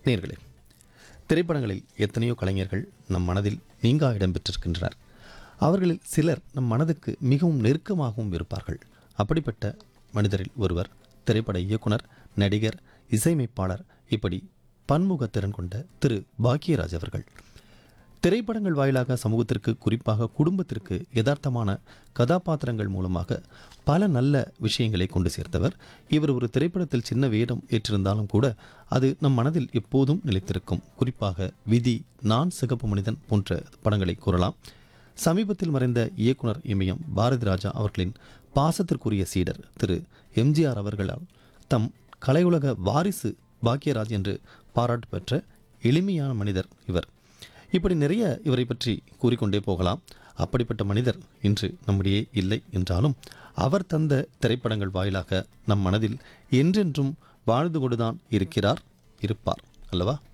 நேர்களே திரைப்படங்களில் எத்தனையோ கலைஞர்கள் நம் மனதில் நீங்கா இடம் பெற்றிருக்கின்றனர் அவர்களில் சிலர் நம் மனதுக்கு மிகவும் நெருக்கமாகவும் இருப்பார்கள் அப்படிப்பட்ட மனிதரில் ஒருவர் திரைப்பட இயக்குனர் நடிகர் இசையமைப்பாளர் இப்படி பன்முகத்திறன் கொண்ட திரு பாக்கியராஜ் அவர்கள் திரைப்படங்கள் வாயிலாக சமூகத்திற்கு குறிப்பாக குடும்பத்திற்கு யதார்த்தமான கதாபாத்திரங்கள் மூலமாக பல நல்ல விஷயங்களை கொண்டு சேர்த்தவர் இவர் ஒரு திரைப்படத்தில் சின்ன வேடம் ஏற்றிருந்தாலும் கூட அது நம் மனதில் எப்போதும் நிலைத்திருக்கும் குறிப்பாக விதி நான் சிகப்பு மனிதன் போன்ற படங்களை கூறலாம் சமீபத்தில் மறைந்த இயக்குனர் இமயம் பாரதி ராஜா அவர்களின் பாசத்திற்குரிய சீடர் திரு எம்ஜிஆர் அவர்களால் தம் கலையுலக வாரிசு பாக்கியராஜ் என்று பாராட்டு பெற்ற எளிமையான மனிதர் இவர் இப்படி நிறைய இவரை பற்றி கூறிக்கொண்டே போகலாம் அப்படிப்பட்ட மனிதர் இன்று நம்முடைய இல்லை என்றாலும் அவர் தந்த திரைப்படங்கள் வாயிலாக நம் மனதில் என்றென்றும் வாழ்ந்து கொண்டுதான் இருக்கிறார் இருப்பார் அல்லவா